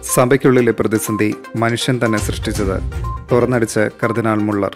സഭയ്ക്കുള്ളിലെ പ്രതിസന്ധി മനുഷ്യൻ തന്നെ സൃഷ്ടിച്ചത് തുറന്നടിച്ച് കർദിനാൾ മുള്ളർ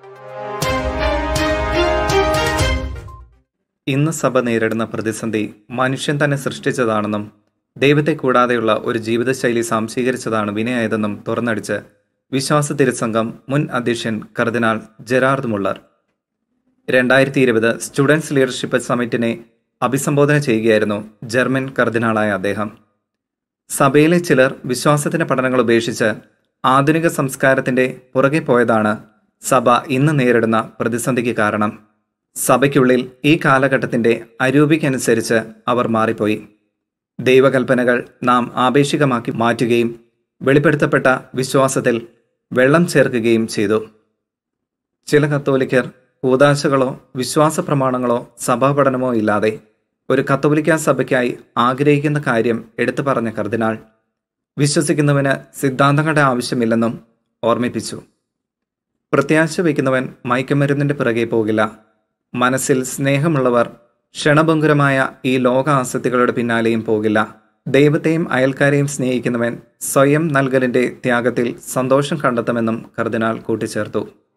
ഇന്ന് സഭ നേരിടുന്ന പ്രതിസന്ധി മനുഷ്യൻ തന്നെ സൃഷ്ടിച്ചതാണെന്നും ദൈവത്തെ കൂടാതെയുള്ള ഒരു ജീവിതശൈലി സംശീകരിച്ചതാണ് വിനയായതെന്നും തുറന്നടിച്ച് വിശ്വാസ തിരുസംഘം മുൻ അധ്യക്ഷൻ കർദിനാൾ ജെറാർഡ് മുള്ളർ രണ്ടായിരത്തി ഇരുപത് സ്റ്റുഡൻസ് ലീഡർഷിപ്പ് സമിറ്റിനെ അഭിസംബോധന ചെയ്യുകയായിരുന്നു ജർമ്മൻ കർദിനാളായ അദ്ദേഹം സഭയിലെ ചിലർ വിശ്വാസത്തിന്റെ പഠനങ്ങൾ ഉപേക്ഷിച്ച് ആധുനിക സംസ്കാരത്തിന്റെ പുറകെ പോയതാണ് സഭ ഇന്ന് നേരിടുന്ന പ്രതിസന്ധിക്ക് കാരണം സഭയ്ക്കുള്ളിൽ ഈ കാലഘട്ടത്തിന്റെ അരൂപിക്കനുസരിച്ച് അവർ മാറിപ്പോയി ദൈവകൽപ്പനകൾ നാം ആപേക്ഷികമാക്കി മാറ്റുകയും വെളിപ്പെടുത്തപ്പെട്ട വിശ്വാസത്തിൽ വെള്ളം ചേർക്കുകയും ചെയ്തു ചില കത്തോലിക്കർ കൂതാശകളോ വിശ്വാസ പ്രമാണങ്ങളോ സഭാപഠനമോ ഇല്ലാതെ ഒരു കത്തോലിക്ക സഭയ്ക്കായി ആഗ്രഹിക്കുന്ന കാര്യം എടുത്തു പറഞ്ഞ കർദിനാൾ വിശ്വസിക്കുന്നവന് സിദ്ധാന്തങ്ങളുടെ ആവശ്യമില്ലെന്നും ഓർമ്മിപ്പിച്ചു പ്രത്യാശ വയ്ക്കുന്നവൻ മയക്കുമരുന്നിന്റെ പിറകെ പോകില്ല മനസ്സിൽ സ്നേഹമുള്ളവർ ക്ഷണഭംഗുരമായ ഈ ലോക ആസക്തികളുടെ പിന്നാലെയും പോകില്ല ദൈവത്തെയും അയൽക്കാരെയും സ്നേഹിക്കുന്നവൻ സ്വയം നൽകലിന്റെ ത്യാഗത്തിൽ സന്തോഷം കണ്ടെത്തുമെന്നും കർദിനാൾ കൂട്ടിച്ചേർത്തു